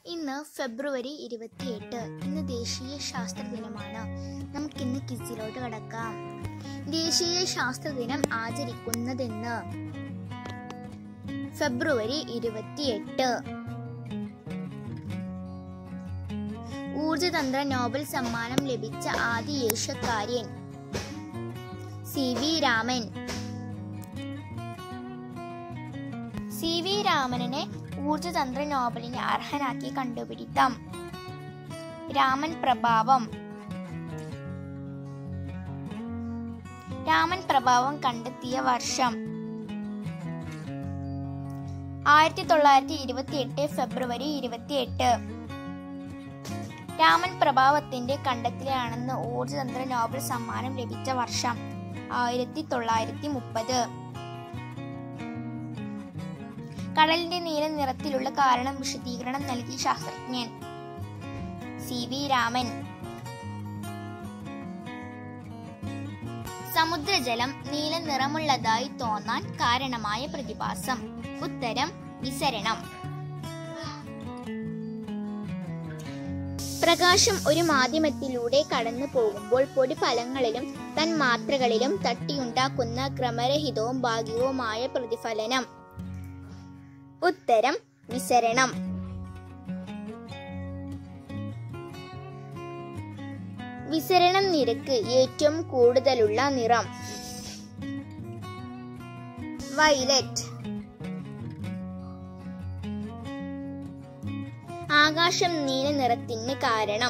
ഇന്ന് ഫെബ്രുവരി ഇരുപത്തിയെട്ട് ഇന്ന് ദേശീയ ശാസ്ത്ര ദിനമാണ് നമുക്കിന്ന് കിസിലോട്ട് കടക്കാം ദേശീയ ശാസ്ത്ര ദിനം ആചരിക്കുന്നതെന്ന് ഫെബ്രുവരി ഇരുപത്തിയെട്ട് ഊർജതന്ത്ര നോബൽ സമ്മാനം ലഭിച്ച ആദ്യ ഏഷ്യക്കാര്യൻ C V Raman C V രാമനെ ഊർജതന്ത്ര നോബലിന് അർഹനാക്കി കണ്ടുപിടിത്തം രാമൻ പ്രഭാവം രാമൻ പ്രഭാവം കണ്ടെത്തിയ വർഷം ആയിരത്തി തൊള്ളായിരത്തി ഇരുപത്തി എട്ട് ഫെബ്രുവരി ഇരുപത്തിയെട്ട് രാമൻ പ്രഭാവത്തിന്റെ കണ്ടെത്തലാണെന്ന് ഊർജതന്ത്ര നോബൽ സമ്മാനം ലഭിച്ച വർഷം ആയിരത്തി തൊള്ളായിരത്തി മുപ്പത് കടലിന്റെ നീല നിറത്തിലുള്ള കാരണം വിശദീകരണം നൽകി ശാസ്ത്രജ്ഞൻ സി വി രാമൻ സമുദ്രജലം നീല നിറമുള്ളതായി തോന്നാൻ കാരണമായ പ്രതിഭാസം ഉത്തരം വിസരണം പ്രകാശം ഒരു മാധ്യമത്തിലൂടെ കടന്നു പോകുമ്പോൾ പൊടിഫലങ്ങളിലും തന്മാത്രകളിലും തട്ടിയുണ്ടാക്കുന്ന ക്രമരഹിതവും ഭാഗികവുമായ പ്രതിഫലനം ഉത്തരം വിസരണം വിസരണം നിരക്ക് ഏറ്റവും കൂടുതലുള്ള നിറം വയലറ്റ് ആകാശം നീല നിറത്തിന് കാരണം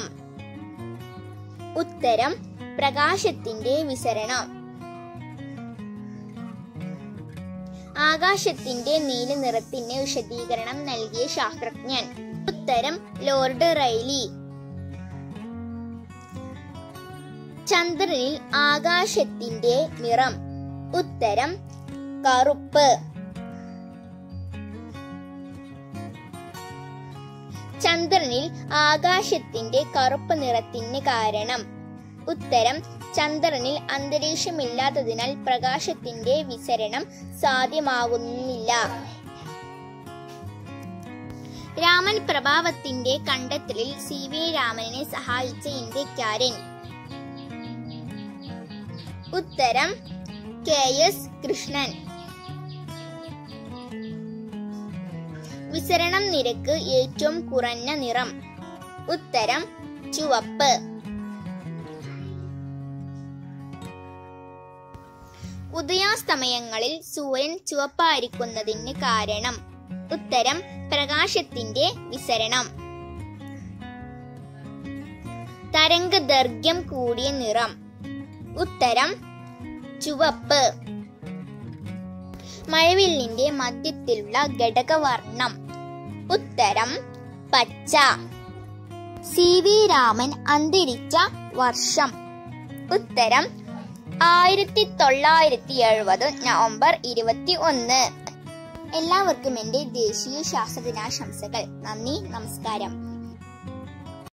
ഉത്തരം പ്രകാശത്തിന്റെ വിസരണം ആകാശത്തിന്റെ നീല നിറത്തിന് വിശദീകരണം നൽകിയ ശാസ്ത്രജ്ഞൻ ഉത്തരം ലോർഡ് റൈലി ചന്ദ്രനിൽ ആകാശത്തിന്റെ നിറം ഉത്തരം കറുപ്പ് ചന്ദ്രനിൽ ആകാശത്തിന്റെ കറുപ്പ് നിറത്തിന് കാരണം ഉത്തരം ചന്ദ്രനിൽ അന്തരീക്ഷമില്ലാത്തതിനാൽ പ്രകാശത്തിന്റെ വിസരണം സാധ്യമാകുന്നില്ല രാമൻ പ്രഭാവത്തിന്റെ കണ്ടെത്തലിൽ സി വി രാമനെ സഹായിച്ച ഇന്ത്യക്കാരൻ ഉത്തരം കെ എസ് കൃഷ്ണൻ വിസരണം നിരക്ക് ഏറ്റവും കുറഞ്ഞ നിറം ഉത്തരം ചുവപ്പ് ഉദയാസ്തമയങ്ങളിൽ സൂര്യൻ ചുവപ്പായിരിക്കുന്നതിന് കാരണം ഉത്തരം പ്രകാശത്തിന്റെ വിസരണം തരംഗദൈർഘ്യം കൂടിയ നിറം ഉത്തരം ചുവപ്പ് മഴവില്ലിന്റെ മധ്യത്തിലുള്ള ഘടകവർണം ഉത്തരം പച്ച സി വി രാമൻ അന്തരിച്ച വർഷം ഉത്തരം ആയിരത്തി തൊള്ളായിരത്തി എഴുപത് നവംബർ ഇരുപത്തി ഒന്ന് എല്ലാവർക്കും എൻ്റെ ദേശീയ ശാസ്ത്ര ദിനാശംസകൾ നന്ദി നമസ്കാരം